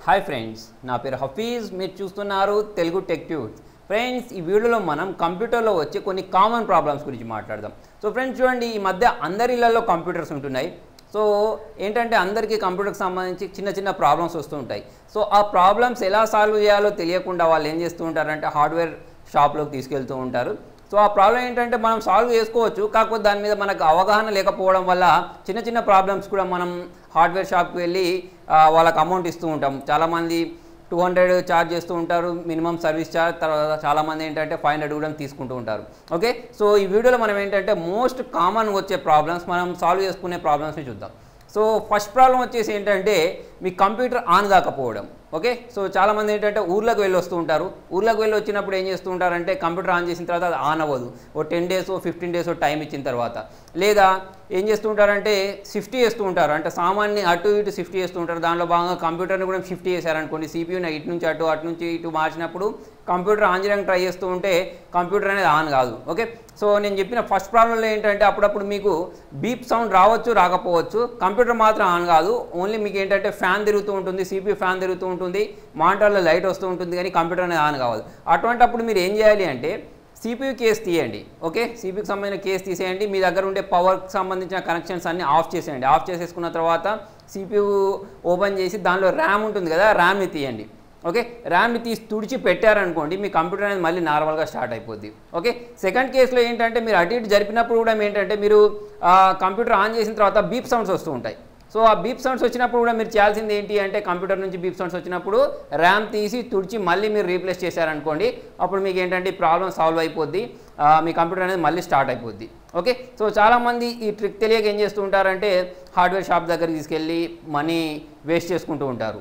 hi friends నా పేరు హఫీజ్ మీరు చూస్తున్నారు తెలుగు టెక్ ట్యూబ్స్ ఫ్రెండ్స్ ఈ వీడియోలో మనం కంప్యూటర్లో వచ్చే కొన్ని కామన్ ప్రాబ్లమ్స్ గురించి మాట్లాడదాం సో ఫ్రెండ్స్ చూడండి ఈ మధ్య అందరి ఇళ్లలో కంప్యూటర్స్ ఉంటున్నాయి సో ఏంటంటే అందరికీ కంప్యూటర్కి సంబంధించి చిన్న చిన్న ప్రాబ్లమ్స్ వస్తూ ఉంటాయి సో ఆ ప్రాబ్లమ్స్ ఎలా సాల్వ్ చేయాలో తెలియకుండా వాళ్ళు ఏం చేస్తూ ఉంటారంటే హార్డ్వేర్ షాప్లోకి తీసుకెళ్తూ ఉంటారు సో ఆ ప్రాబ్లం ఏంటంటే మనం సాల్వ్ చేసుకోవచ్చు కాకపోతే దాని మీద మనకు అవగాహన లేకపోవడం వల్ల చిన్న చిన్న ప్రాబ్లమ్స్ కూడా మనం హార్డ్వేర్ షాప్కి వెళ్ళి ఆ, వాళ్ళకి అమౌంట్ ఇస్తూ ఉంటాం చాలామంది టూ హండ్రెడ్ ఛార్జ్ చేస్తూ ఉంటారు మినిమం సర్వీస్ ఛార్జ్ తర్వాత చాలామంది ఏంటంటే ఫైవ్ హండ్రెడ్ కూడా తీసుకుంటూ ఉంటారు ఓకే సో ఈ వీడియోలో మనం ఏంటంటే మోస్ట్ కామన్గా వచ్చే ప్రాబ్లమ్స్ మనం సాల్వ్ చేసుకునే ప్రాబ్లమ్స్ని చూద్దాం సో ఫస్ట్ ప్రాబ్లం వచ్చేసి ఏంటంటే మీ కంప్యూటర్ ఆన్ కాకపోవడం ఓకే సో చాలామంది ఏంటంటే ఊర్లోకి వెళ్ళి వస్తూ ఉంటారు ఊర్లోకి వెళ్ళి వచ్చినప్పుడు ఏం చేస్తూ ఉంటారంటే కంప్యూటర్ ఆన్ చేసిన తర్వాత అది ఆన్ అవ్వదు ఓ ten days fifteen days time ఇచ్చిన తర్వాత లేదా ఏం చేస్తూ ఉంటారంటే షిఫ్ట్ చేస్తూ ఉంటారు అంటే సామాన్ని అటు ఇటు షిఫ్ట్ చేస్తూ ఉంటారు దానిలో భాగంగా కంప్యూటర్ని కూడా షిఫ్ట్ చేశారనుకోండి సిపియూని ఇటు నుంచి అటు అటు నుంచి ఇటు మార్చినప్పుడు కంప్యూటర్ ఆన్ చేయడానికి ట్రై చేస్తూ ఉంటే కంప్యూటర్ అనేది ఆన్ కాదు ఓకే సో నేను చెప్పిన ఫస్ట్ ప్రాబ్లంలో ఏంటంటే అప్పుడప్పుడు మీకు బీప్ సౌండ్ రావచ్చు రాకపోవచ్చు కంప్యూటర్ మాత్రం ఆన్ కాదు ఓన్లీ మీకు ఏంటంటే ఫ్యాన్ తిరుగుతూ ఉంటుంది సిపియూ ఫ్యాన్ తిరుగుతూ ఉంటుంది మానిటర్లో లైట్ వస్తూ ఉంటుంది కానీ కంప్యూటర్ అనేది ఆన్ కావాలి అటువంటప్పుడు మీరు ఏం చేయాలి అంటే సిపియూ కేస్ తీయండి ఓకే సిపియూకి సంబంధించిన కేస్ తీసేయండి మీ దగ్గర ఉండే పవర్కి సంబంధించిన కనెక్షన్స్ అన్ని ఆఫ్ చేసేయండి ఆఫ్ చేసేసుకున్న తర్వాత సిపియూ ఓపెన్ చేసి దానిలో ర్యామ్ ఉంటుంది కదా ర్యామ్ని తీయండి ఓకే ర్యామ్ని తీసి తుడిచి పెట్టారనుకోండి మీ కంప్యూటర్ అనేది మళ్ళీ నార్మల్గా స్టార్ట్ అయిపోద్ది ఓకే సెకండ్ కేసులో ఏంటంటే మీరు అటు ఇటు జరిపినప్పుడు కూడా ఏంటంటే మీరు ఆ, కంప్యూటర్ ఆన్ చేసిన తర్వాత బీప్ సౌండ్స్ వస్తూ ఉంటాయి సో ఆ బీప్ సౌండ్స్ వచ్చినప్పుడు కూడా మీరు చేయాల్సింది ఏంటి అంటే కంప్యూటర్ నుంచి బీప్ సౌండ్స్ వచ్చినప్పుడు ర్యామ్ తీసి తుడిచి మళ్ళీ మీరు రీప్లేస్ చేశారనుకోండి అప్పుడు మీకు ఏంటంటే ఈ ప్రాబ్లం సాల్వ్ అయిపోద్ది ఆ, మీ కంప్యూటర్ అనేది మళ్ళీ స్టార్ట్ అయిపోద్ది ఓకే సో చాలామంది ఈ ట్రిక్ తెలియక ఏం చేస్తూ ఉంటారంటే హార్డ్వేర్ షాప్ దగ్గరికి తీసుకెళ్ళి మనీ వేస్ట్ చేసుకుంటూ ఉంటారు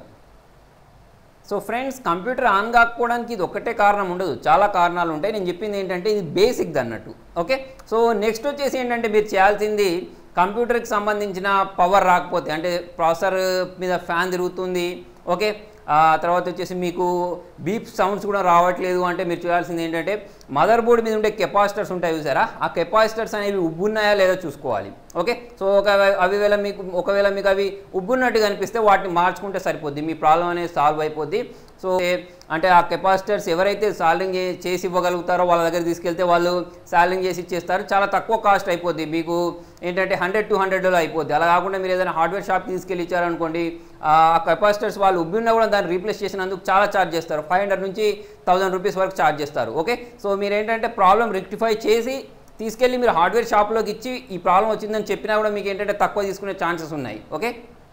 సో ఫ్రెండ్స్ కంప్యూటర్ ఆన్ కాకపోవడానికి ఇది ఒక్కటే కారణం ఉండదు చాలా కారణాలు ఉంటాయి నేను చెప్పింది ఏంటంటే ఇది బేసిక్ అన్నట్టు ఓకే సో నెక్స్ట్ వచ్చేసి ఏంటంటే మీరు చేయాల్సింది కంప్యూటర్కి సంబంధించిన పవర్ రాకపోతే అంటే ప్రాసెసర్ మీద ఫ్యాన్ తిరుగుతుంది ఓకే ఆ తర్వాత వచ్చేసి మీకు బీప్ సౌండ్స్ కూడా రావట్లేదు అంటే మీరు చేయాల్సింది ఏంటంటే మదర్ బోర్డ్ మీద ఉండే కెపాసిటర్స్ ఉంటాయి చూసారా ఆ కెపాసిటర్స్ అనేవి ఉబ్బున్నాయా లేదో చూసుకోవాలి ఓకే సో ఒక అవి వేళ మీకు ఒకవేళ మీకు అవి ఉబ్బున్నట్టు కనిపిస్తే వాటిని మార్చుకుంటే సరిపోద్ది మీ ప్రాబ్లం అనేది సాల్వ్ అయిపోద్ది సో అంటే ఆ కెపాసిటర్స్ ఎవరైతే సాల్వింగ్ చేసి ఇవ్వగలుగుతారో వాళ్ళ దగ్గర తీసుకెళ్తే వాళ్ళు సాల్వింగ్ చేసి ఇచ్చేస్తారు చాలా తక్కువ కాస్ట్ అయిపోద్ది మీకు ఏంటంటే హండ్రెడ్ టూ హండ్రెడ్లో అయిపోద్ది అలా కాకుండా మీరు ఏదైనా హార్డ్వేర్ షాప్ తీసుకెళ్ళి ఇచ్చారనుకోండి ఆ కెపాసిటర్స్ వాళ్ళు ఉబ్బినా కూడా దాన్ని రీప్లేస్ చేసినందుకు చాలా ఛార్జ్ చేస్తారు ఫైవ్ హండ్రెడ్ నుంచి థౌసండ్ రూపీస్ వరకు ఛార్జ్ చేస్తారు ఓకే సో మీరు ఏంటంటే ప్రాబ్లం రెక్టిఫై చేసి తీసుకెళ్ళి మీరు హార్డ్వేర్ షాప్లోకి ఇచ్చి ఈ ప్రాబ్లం వచ్చిందని చెప్పినా కూడా మీకు ఏంటంటే తక్కువ తీసుకునే ఛాన్సెస్ ఉన్నాయి okay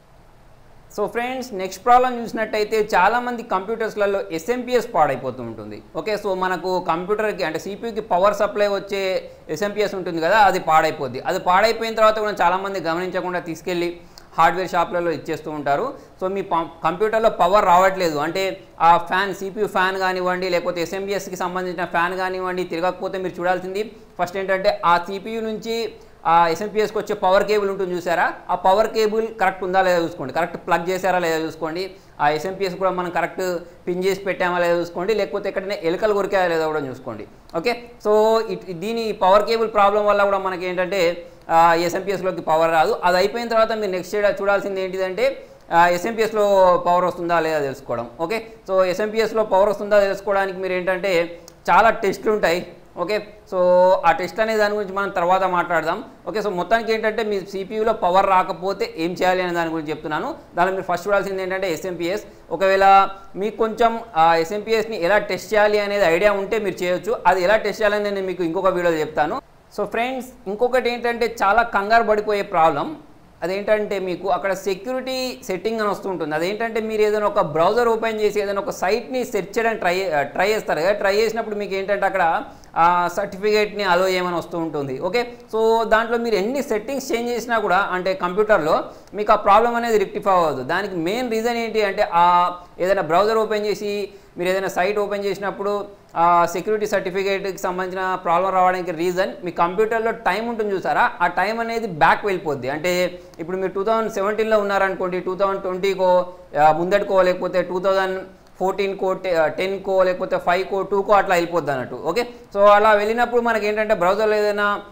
so friends next problem చూసినట్టయితే చాలామంది కంప్యూటర్స్లలో ఎస్ఎంపిఎస్ పాడైపోతూ ఉంటుంది ఓకే సో మనకు కంప్యూటర్కి అంటే సిపియూకి పవర్ సప్లై వచ్చే ఎస్ఎంపిఎస్ ఉంటుంది కదా అది పాడైపోద్ది అది పాడైపోయిన తర్వాత కూడా చాలామంది గమనించకుండా తీసుకెళ్ళి హార్డ్వేర్ షాప్లలో ఇచ్చేస్తూ ఉంటారు సో మీ పం- కంప్యూటర్లో పవర్ రావట్లేదు అంటే ఆ ఫ్యాన్ సిపియూ ఫ్యాన్ కానివ్వండి లేకపోతే ఎస్ఎంబిఎస్కి సంబంధించిన ఫ్యాన్ కానివ్వండి తిరగకపోతే మీరు చూడాల్సింది ఫస్ట్ ఏంటంటే ఆ సిపియూ నుంచి ఆ ఎస్ఎంపిఎస్కి వచ్చే పవర్ కేబుల్ ఉంటుంది చూసారా ఆ పవర్ కేబుల్ కరెక్ట్ ఉందా లేదా చూసుకోండి కరెక్ట్ ప్లగ్ చేశారా లేదా చూసుకోండి ఆ ఎస్ఎంపిఎస్ కూడా మనం కరెక్ట్ పిన్ చేసి పెట్టామా లేదా చూసుకోండి లేకపోతే ఎక్కడైనా ఎలకలు కొరికాయా లేదా కూడా చూసుకోండి ఓకే సో ఇట్- దీని పవర్ కేబుల్ ప్రాబ్లం వల్ల కూడా మనకి ఏంటంటే ఎస్ఎంపిఎస్లోకి పవర్ రాదు అది అయిపోయిన తర్వాత మీరు నెక్స్ట్ చూడాల్సింది ఏంటిదంటే ఎస్ఎంపిఎస్లో పవర్ వస్తుందా లేదా తెలుసుకోవడం ఓకే సో ఎస్ఎంపిఎస్లో పవర్ వస్తుందా తెలుసుకోవడానికి మీరు ఏంటంటే చాలా టెస్ట్లు ఉంటాయి ఓకే సో ఆ టెస్ట్ అనే దాని గురించి మనం తర్వాత మాట్లాడదాం ఓకే సో మొత్తానికి ఏంటంటే మీ సిపియూలో పవర్ రాకపోతే ఏం చేయాలి అనే దాని గురించి చెప్తున్నాను దానిలో మీరు ఫస్ట్ చూడాల్సింది ఏంటంటే ఎస్ఎంపిఎస్ ఒకవేళ మీకు కొంచెం ఆ ఎస్ఎంపిఎస్ని ఎలా టెస్ట్ చేయాలి అనేది ఐడియా ఉంటే మీరు చేయొచ్చు అది ఎలా టెస్ట్ చేయాలని నేను మీకు ఇంకొక వీడియోలో చెప్తాను సో ఫ్రెండ్స్ ఇంకొకటి ఏంటంటే చాలా కంగారు పడిపోయే ప్రాబ్లం అదేంటంటే మీకు అక్కడ సెక్యూరిటీ సెట్టింగ్ అని వస్తుంటుంది అదేంటంటే మీరు ఏదైనా ఒక బ్రౌజర్ ఓపెన్ చేసి ఏదైనా ఒక సైట్ని సెర్చ్ చేయడానికి ట్రై ట్రై చేస్తారు కదా ట్రై చేసినప్పుడు మీకు ఏంటంటే అక్కడ ఆ సర్టిఫికేట్ని అలో చేయమని వస్తూ ఉంటుంది ఓకే సో దాంట్లో మీరు ఎన్ని సెట్టింగ్స్ చేంజ్ చేసినా కూడా అంటే కంప్యూటర్లో మీకు ఆ ప్రాబ్లం అనేది రెక్టిఫై అవ్వదు దానికి మెయిన్ రీజన్ ఏంటి అంటే ఆ ఏదైనా బ్రౌజర్ ఓపెన్ చేసి మీరు ఏదైనా సైట్ ఓపెన్ చేసినప్పుడు ఆ సెక్యూరిటీ సర్టిఫికేట్కి సంబంధించిన ప్రాబ్లం రావడానికి రీజన్ మీ కంప్యూటర్లో టైం ఉంటుంది చూసారా ఆ టైం అనేది బ్యాక్ వెళ్ళిపోద్ది అంటే ఇప్పుడు మీరు టూ థౌజండ్ సెవెంటీన్లో ఉన్నారనుకోండి టూ థౌజండ్ ట్వంటీకో ముందటికో లేకపోతే టూ థౌజండ్ ఫోర్టీన్కో టెన్కో లేకపోతే ఫైవ్కో టూకో అట్లా వెళ్ళిపోద్ది అన్నట్టు ఓకే సో అలా వెళ్ళినప్పుడు మనకి ఏంటంటే బ్రౌజర్లో ఏదైనా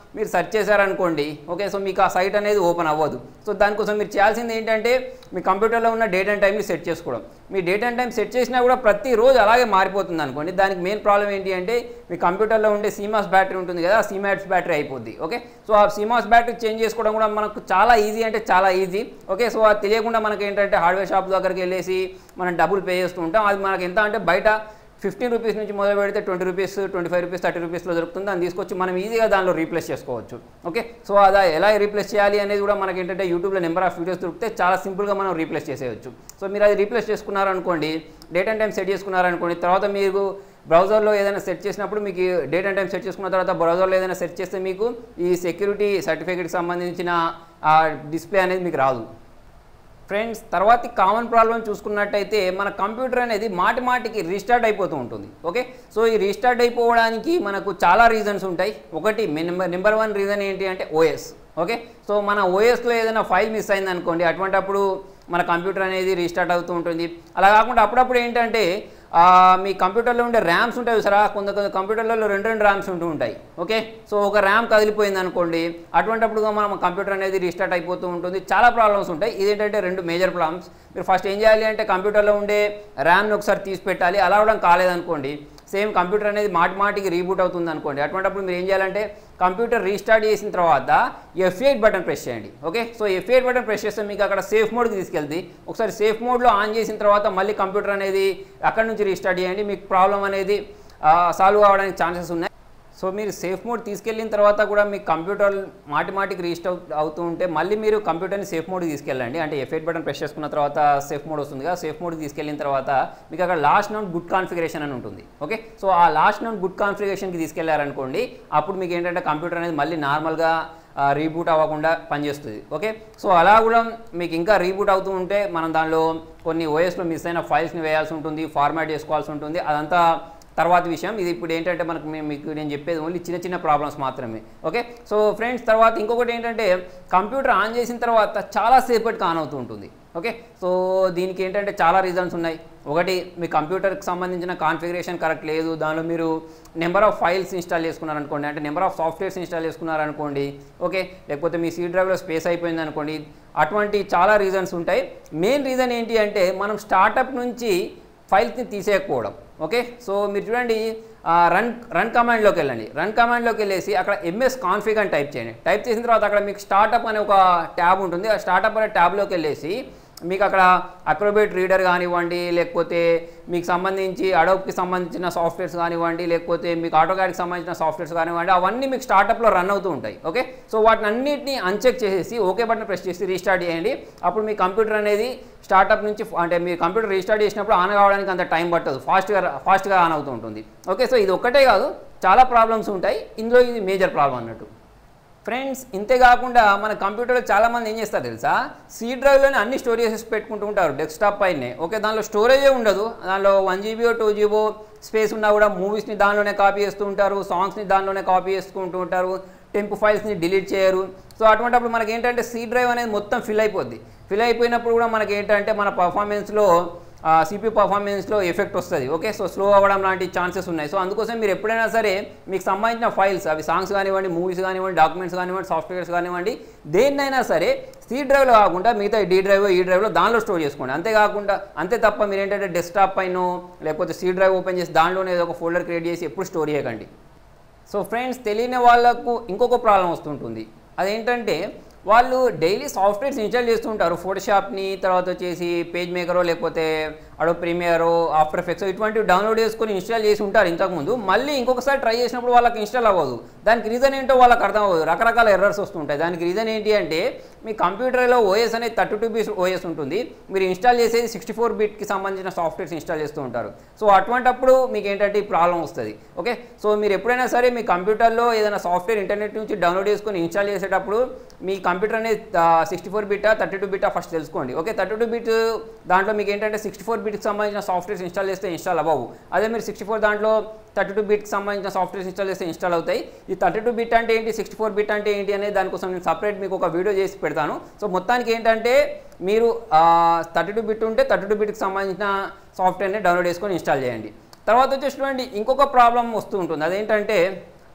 మీరు సెర్చ్ చేశారనుకోండి ఓకే సో మీకు ఆ సైట్ అనేది ఓపెన్ అవ్వదు సో దానికోసం మీరు చేయాల్సింది ఏంటంటే మీ కంప్యూటర్లో ఉన్న డేట్ అండ్ టైంని సెట్ చేసుకోవడం మీ డేట్ అండ్ టైం సెట్ చేసినా కూడా ప్రతిరోజు అలాగే మారిపోతుంది అనుకోండి దానికి మెయిన్ ప్రాబ్లం ఏంటి అంటే మీ కంప్యూటర్లో ఉండే సీమాస్ బ్యాటరీ ఉంటుంది కదా సీమాట్స్ బ్యాటరీ అయిపోద్ది ఓకే సో ఆ సీమాస్ బ్యాటరీ చేంజ్ చేసుకోవడం కూడా మనకు చాలా ఈజీ అంటే చాలా ఈజీ ఓకే సో అది తెలియకుండా మనకి ఏంటంటే హార్డ్వేర్ షాప్ దగ్గరికి వెళ్ళేసి మనం డబ్బులు పే చేస్తూ ఉంటాం అది మనకి ఎంత అంటే బయట ఫిఫ్టీన్ రూపీస్ నుంచి మొదలు పెడితే twenty rupees twenty five rupees thirty రూపీస్లో దొరుకుతుంది దాన్ని తీసుకొచ్చి మనం ఈజీగా దానిలో రీప్లేస్ చేసుకోవచ్చు ఓకే సో అదా ఎలా రీప్లేస్ చేయాలి అనేది కూడా మనకి ఏంటంటే యూట్యూబ్లో నెంబర్ ఆఫ్ వీడియోస్ దొరికితే చాలా సింపుల్గా మనం రీప్లేస్ చేసేయచ్చు సో మీరు అది రీప్లేస్ చేసుకున్నారనుకోండి డేట్ అండ్ టైం సెట్ చేసుకున్నారనుకోండి తర్వాత మీరు బ్రౌజర్లో ఏదైనా సెట్ చేసినప్పుడు మీకు డేట్ అండ్ టైం సెట్ చేసుకున్న తర్వాత బ్రౌజర్లో ఏదైనా సెట్ చేస్తే మీకు ఈ సెక్యూరిటీ సర్టిఫికేట్కి సంబంధించిన ఆ డిస్ప్లే అనేది మీకు రాదు ఫ్రెండ్స్ తర్వాతి కామన్ ప్రాబ్లం చూసుకున్నట్టయితే మన కంప్యూటర్ అనేది మాటి మాటికి రీస్టార్ట్ అయిపోతూ ఉంటుంది ఓకే సో ఈ రీస్టార్ట్ అయిపోవడానికి మనకు చాలా రీజన్స్ ఉంటాయి ఒకటి నెంబర్ నెంబర్ వన్ రీజన్ ఏంటి అంటే ఓఎస్ ఓకే సో మన ఓఎస్లో ఏదైనా ఫైల్ మిస్ అయింది అనుకోండి అటువంటప్పుడు మన కంప్యూటర్ అనేది రీస్టార్ట్ అవుతూ ఉంటుంది అలా కాకుండా అప్పుడప్పుడు ఏంటంటే ఆ, మీ కంప్యూటర్లో ఉండే ర్యామ్స్ ఉంటాయి చూసారా కొంత కొంత కంప్యూటర్లలో రెండు రెండు ర్యామ్స్ ఉంటూ ఉంటాయి ఓకే సో ఒక ర్యామ్ కదిలిపోయింది అనుకోండి అటువంటప్పుడు మన కంప్యూటర్ అనేది రీస్టార్ట్ అయిపోతూ ఉంటుంది చాలా ప్రాబ్లమ్స్ ఉంటాయి ఇదేంటంటే రెండు మేజర్ ప్రాబ్లమ్స్ మీరు ఫస్ట్ ఏం చేయాలి అంటే కంప్యూటర్లో ఉండే ర్యామ్ని ఒకసారి తీసి పెట్టాలి అలా అవడం కాలేదనుకోండి సేమ్ కంప్యూటర్ అనేది మాటి మాటికి రీబూట్ అవుతుంది అనుకోండి అటువంటిప్పుడు మీరు ఏం చేయాలంటే కంప్యూటర్ రీస్టార్ట్ చేసిన తర్వాత ఎఫ్ ఎయిట్ బటన్ ప్రెస్ చేయండి okay so F eight button press చేస్తే మీకు అక్కడ సేఫ్ మోడ్కి తీసుకెళ్తే ఒకసారి సేఫ్ మోడ్లో ఆన్ చేసిన తర్వాత మళ్ళీ కంప్యూటర్ అనేది అక్కడ నుంచి రీస్టార్ట్ చేయండి మీకు ప్రాబ్లం అనేది సాల్వ్ అవ్వడానికి ఛాన్సెస్ ఉన్నాయి సో మీరు సేఫ్ మోడ్ తీసుకెళ్ళిన తర్వాత కూడా మీ కంప్యూటర్ మాటి మాటికి రీస్టార్ట్ అవుతూ ఉంటే మళ్ళీ మీరు కంప్యూటర్ని సేఫ్ మోడ్కి తీసుకెళ్ళండి అంటే ఎఫ్ ఎయిట్ బటన్ ప్రెస్ చేసుకున్న తర్వాత సేఫ్ మోడ్ వస్తుంది కదా సేఫ్ మోడ్కి తీసుకెళ్ళిన తర్వాత మీకు అక్కడ లాస్ట్ నౌన్ గుడ్ కాన్ఫిగరేషన్ అని ఉంటుంది ఓకే సో ఆ లాస్ట్ నౌన్ గుడ్ కాన్ఫిగరేషన్కి తీసుకెళ్లారనుకోండి అప్పుడు మీకు ఏంటంటే కంప్యూటర్ అనేది మళ్ళీ నార్మల్గా రీబూట్ అవ్వకుండా పనిచేస్తుంది ఓకే సో అలా కూడా మీకు ఇంకా రీబూట్ అవుతూ ఉంటే మనం దానిలో కొన్ని ఓఎస్లో మిస్ అయిన ఫైల్స్ని వేయాల్సి ఉంటుంది ఫార్మాట్ చేసుకోవాల్సి ఉంటుంది అదంతా తర్వాత విషయం ఇది ఇప్పుడు ఏంటంటే మనకు మేము మీకు నేను చెప్పేది ఓన్లీ చిన్న చిన్న ప్రాబ్లమ్స్ మాత్రమే ఓకే సో ఫ్రెండ్స్ తర్వాత ఇంకొకటి ఏంటంటే కంప్యూటర్ ఆన్ చేసిన తర్వాత చాలా సేపటికి ఆన్ అవుతూ ఉంటుంది ఓకే సో దీనికి ఏంటంటే చాలా రీజన్స్ ఉన్నాయి ఒకటి మీ కంప్యూటర్కి సంబంధించిన కాన్ఫిగరేషన్ కరెక్ట్ లేదు దానిలో మీరు నెంబర్ ఆఫ్ ఫైల్స్ ఇన్స్టాల్ చేసుకున్నారనుకోండి అంటే నెంబర్ ఆఫ్ సాఫ్ట్వేర్స్ ఇన్స్టాల్ చేసుకున్నారనుకోండి ఓకే లేకపోతే మీ సీ డ్రైవ్లో స్పేస్ అయిపోయింది అనుకోండి అటువంటి చాలా రీజన్స్ ఉంటాయి మెయిన్ రీజన్ ఏంటి అంటే మనం స్టార్టప్ నుంచి ఫైల్స్ని తీసేయకపోవడం ఓకే సో మీరు చూడండి ఆ, రన్ రన్ కమాండ్లోకి వెళ్ళండి రన్ కమాండ్లోకి వెళ్ళేసి అక్కడ ఎంఎస్ కాన్ఫిగ్ అని టైప్ చేయండి టైప్ చేసిన తర్వాత అక్కడ మీకు స్టార్టప్ అనే ఒక ట్యాబ్ ఉంటుంది ఆ స్టార్టప్ అనే ట్యాబ్లోకి వెళ్ళేసి మీకు అక్కడ అక్రోబేట్ రీడర్ కానివ్వండి లేకపోతే మీకు సంబంధించి అడోబ్కి సంబంధించిన సాఫ్ట్వేర్స్ కానివ్వండి లేకపోతే మీకు ఆటోకాడ్కి సంబంధించిన సాఫ్ట్వేర్స్ కానివ్వండి అవన్నీ మీకు స్టార్టప్లో రన్ అవుతూ ఉంటాయి ఓకే సో వాటిని అన్నిటిని అన్చెక్ చేసేసి ఓకే బటన్ ప్రెస్ చేసి రీస్టార్ట్ చేయండి అప్పుడు మీ కంప్యూటర్ అనేది స్టార్టప్ నుంచి అంటే మీ కంప్యూటర్ రీస్టార్ట్ చేసినప్పుడు ఆన్ కావడానికి అంత టైం పట్టదు ఫాస్ట్గా ఫాస్ట్గా ఆన్ అవుతూ ఉంటుంది ఓకే సో ఇది ఒక్కటే కాదు చాలా ప్రాబ్లమ్స్ ఉంటాయి ఇందులో ఇది మేజర్ ప్రాబ్లం అన్నట్టు ఫ్రెండ్స్ ఇంతే కాకుండా మన కంప్యూటర్లో చాలామంది ఏం చేస్తారు తెలుసా సీ డ్రైవ్లోనే అన్ని స్టోరేజెస్ పెట్టుకుంటూ ఉంటారు డెస్క్టాప్ పైనే ఓకే దానిలో స్టోరేజే ఉండదు దానిలో వన్ జీబీఓ టూ జీబో స్పేస్ ఉన్నా కూడా మూవీస్ని దానిలోనే కాపీ చేస్తూ ఉంటారు సాంగ్స్ని దానిలోనే కాపీ చేసుకుంటూ ఉంటారు టెంప్ ఫైల్స్ని డిలీట్ చేయరు సో అటువంటిప్పుడు మనకి ఏంటంటే సీ డ్రైవ్ అనేది మొత్తం ఫిల్ అయిపోద్ది ఫిల్ అయిపోయినప్పుడు కూడా మనకి ఏంటంటే మన పర్ఫార్మెన్స్లో సిపి పర్ఫార్మెన్స్లో ఎఫెక్ట్ వస్తుంది ఓకే సో స్లో అవ్వడం లాంటి ఛాన్సెస్ ఉన్నాయి సో అందుకోసం మీరు ఎప్పుడైనా సరే మీకు సంబంధించిన ఫైల్స్ అవి సాంగ్స్ కానివ్వండి మూవీస్ కానివ్వండి డాక్యుమెంట్స్ కానివ్వండి సాఫ్ట్వేర్స్ కానివ్వండి దేన్నైనా సరే సి డ్రైవ్లో కాకుండా మిగతా డీ డ్రైవ్ ఈ డ్రైవ్లో దానిలో స్టోర్ చేసుకోండి అంతేకాకుండా అంతే తప్ప మీరు ఏంటంటే డెస్క్టాప్ పైన లేకపోతే సి డ్రైవ్ ఓపెన్ చేసి దానిలోనే ఏదో ఒక ఫోల్డర్ క్రియేట్ చేసి ఎప్పుడు స్టోర్ చేయకండి సో ఫ్రెండ్స్ తెలియని వాళ్ళకు ఇంకొక ప్రాబ్లం వస్తుంటుంది అదేంటంటే వాళ్ళు డైలీ సాఫ్ట్వేర్స్ ఇన్స్టాల్ చేస్తుంటారు ఫోటోషాప్ని తర్వాత వచ్చేసి పేజ్ మేకరో లేకపోతే అడో ప్రీమియరో ఆఫ్టర్ ఎఫెక్ట్స్ ఇటువంటివి డౌన్లోడ్ చేసుకొని ఇన్స్టాల్ చేసి ఉంటారు ఇంతకుముందు మళ్ళీ ఇంకొకసారి ట్రై చేసినప్పుడు వాళ్ళకి ఇన్స్టాల్ అవ్వదు దానికి రీజన్ ఏంటో వాళ్ళకి అర్థం అవ్వదు రకరకాల ఎర్రర్స్ వస్తుంటాయి దానికి రీజన్ ఏంటి అంటే మీ కంప్యూటర్లో ఓఎస్ అనేది థర్టీ టూ బీస్ ఓఎస్ ఉంటుంది మీరు ఇన్స్టాల్ చేసేది సిక్స్టీ ఫోర్ బిట్కి సంబంధించిన సాఫ్ట్వేర్స్ ఇన్స్టాల్ చేస్తూ ఉంటారు సో అటువంటప్పుడు మీకు ఏంటంటే ఈ ప్రాబ్లం వస్తుంది ఓకే సో మీరు ఎప్పుడైనా సరే మీ కంప్యూటర్లో ఏదైనా సాఫ్ట్వేర్ ఇంటర్నెట్ నుంచి డౌన్లోడ్ చేసుకొని ఇన్స్టాల్ చేసేటప్పుడు మీ కంప్యూటర్ అనేది సిక్స్టీ ఫోర్ బిట్టా థర్టీ టూ బిట్టా ఫస్ట్ తెలుసుకోండి ఓకే థర్టీ టూ బిట్ దాంట్లో మీకు ఏంటంటే సిక్స్టీ ఫోర్ బిట్కి సంబంధించిన సాఫ్ట్వేర్స్ ఇన్స్టాల్ చేస్తే ఇన్స్టాల్ అవ్వవు అదే మీరు సిక్స్టీ ఫోర్ దాంట్లో థర్టీ టూ బిట్కి సంబంధించిన సాఫ్ట్వేర్స్ ఇన్స్టాల్ చేస్తే ఇన్స్టాల్ అవుతాయి ఈ థర్టీ టూ బిట్ అంటే ఏంటి సిక్స్టీ ఫోర్ బిట్ అంటే ఏంటి అనేది దానికోసం నేను సపరేట్ మీకు ఒక వీడియో చేసి పెడతాను సో మొత్తానికి ఏంటంటే మీరు థర్టీ టూ బిట్ ఉంటే థర్టీ టూ బిట్కి సంబంధించిన సాఫ్ట్వేర్ని డౌన్లోడ్ చేసుకొని ఇన్స్టాల్ చేయండి తర్వాత వచ్చేసి చూడండి ఇంకొక ప్రాబ్లం వస్తూ ఉంటుంది అదేంటంటే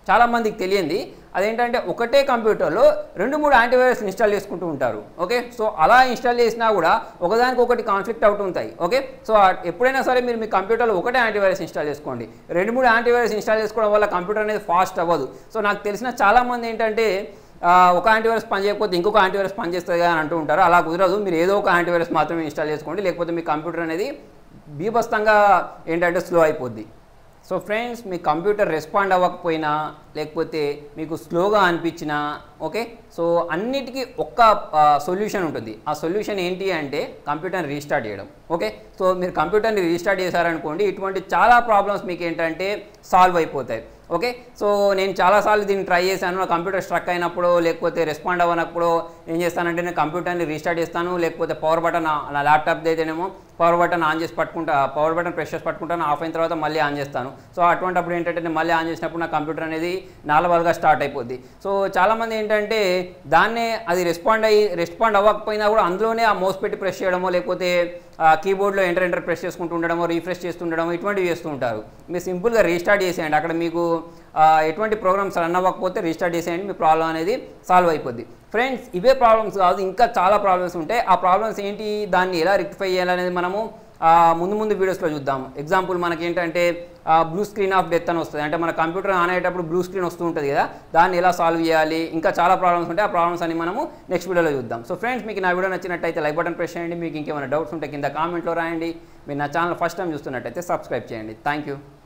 చాలా మందికి తెలియంది అదేంటంటే ఒకటే కంప్యూటర్లో రెండు మూడు యాంటీవైరస్ ఇన్స్టాల్ చేసుకుంటూ ఉంటారు ఓకే సో అలా ఇన్స్టాల్ చేసినా కూడా ఒకదానికి ఒకటి కాన్ఫ్లిక్ట్ అవుతూ ఉంటాయి ఓకే సో ఆ- ఎప్పుడైనా సరే మీరు మీ కంప్యూటర్లో ఒకటే యాంటీవైరస్ ఇన్స్టాల్ చేసుకోండి రెండు మూడు యాంటీవైరస్ ఇన్స్టాల్ చేసుకోవడం వల్ల కంప్యూటర్ అనేది ఫాస్ట్ అవ్వదు సో నాకు తెలిసిన చాలామంది ఏంటంటే ఆ, ఒక యాంటీవైరస్ పని చేయకపోతే ఇంకొక యాంటీవైరస్ పని చేస్తుంది కదా అని అంటూ ఉంటారు అలా కుదరదు మీరు ఏదో ఒక యాంటీవైరస్ మాత్రమే ఇన్స్టాల్ చేసుకోండి లేకపోతే మీ కంప్యూటర్ అనేది బీభత్సంగా ఏంటంటే స్లో అయిపోద్ది సో ఫ్రెండ్స్ మీ కంప్యూటర్ రెస్పాండ్ అవ్వకపోయినా లేకపోతే మీకు స్లోగా అనిపించినా ఓకే సో అన్నిటికీ ఒక్క సొల్యూషన్ ఉంటుంది ఆ సొల్యూషన్ ఏంటి అంటే కంప్యూటర్ని రీస్టార్ట్ చేయడం ఓకే సో మీరు కంప్యూటర్ని రీస్టార్ట్ చేశారనుకోండి ఇటువంటి చాలా ప్రాబ్లమ్స్ మీకు ఏంటంటే సాల్వ్ అయిపోతాయి ఓకే సో నేను చాలాసార్లు దీన్ని ట్రై చేశాను నా కంప్యూటర్ స్ట్రక్ అయినప్పుడు లేకపోతే రెస్పాండ్ అవ్వనప్పుడు ఏం చేస్తానంటే నేను కంప్యూటర్ని రీస్టార్ట్ చేస్తాను లేకపోతే పవర్ బటన్ నా ల్యాప్టాప్ అయితేనేమో పవర్ బటన్ ఆన్ చేసి పట్టుకుంటా పవర్ బటన్ ప్రెస్ చేసి పట్టుకుంటాను ఆఫ్ అయిన తర్వాత మళ్ళీ ఆన్ చేస్తాను సో అటువంటిప్పుడు ఏంటంటే నేను మళ్ళీ ఆన్ చేసినప్పుడు నా కంప్యూటర్ అనేది నాలుగుగా స్టార్ట్ అయిపోద్ది సో చాలామంది ఏంటంటే దాన్నే అది రెస్పాండ్ అయ్యి రెస్పాండ్ అవ్వకపోయినా కూడా అందులోనే ఆ మౌస్ పెట్టి ప్రెస్ చేయడమో లేకపోతే ఆ కీబోర్డ్లో ఎంటర్ ఎంటర్ ప్రెస్ చేసుకుంటూ ఉండడమో రీఫ్రెష్ చేస్తుండడమో ఇటువంటివి చేస్తూ ఉంటారు మీరు సింపుల్గా రీస్టార్ట్ చేసేయండి అక్కడ మీకు ఆ, ఎటువంటి ప్రోగ్రామ్స్ రన్ అవ్వకపోతే రీస్టార్ట్ చేసేయండి మీ ప్రాబ్లం అనేది సాల్వ్ అయిపోద్ది ఫ్రెండ్స్ ఇవే ప్రాబ్లమ్స్ కాదు ఇంకా చాలా ప్రాబ్లమ్స్ ఉంటాయి ఆ ప్రాబ్లమ్స్ ఏంటి దాన్ని ఎలా రెక్టిఫై చేయాలనేది మనము ఆ, ముందు ముందు వీడియోస్లో చూద్దాం ఎగ్జాంపుల్ మనకి ఏంటంటే బ్లూ స్క్రీన్ ఆఫ్ డెత్ అని వస్తుంది అంటే మన కంప్యూటర్ ఆన్ అయ్యేటప్పుడు బ్లూ స్క్రీన్ వస్తూ ఉంటుంది కదా దాన్ని ఎలా సాల్వ్ చేయాలి ఇంకా చాలా ప్రాబ్లమ్స్ ఉంటాయి ఆ ప్రాబ్లమ్స్ అని మనము నెక్స్ట్ వీడియోలో చూద్దాం సో ఫ్రెండ్స్ మీకు నా వీడియో నచ్చినట్టయితే లైక్ బటన్ ప్రెస్ చేయండి మీకు ఇంకేమైనా డౌట్స్ ఉంటే కింద కామెంట్లో రాయండి మీరు నా ఛానల్ ఫస్ట్ టైం చూస్తున్నట్టయితే సబ్స్క్రైబ్ చేయండి థ్యాంక్ యూ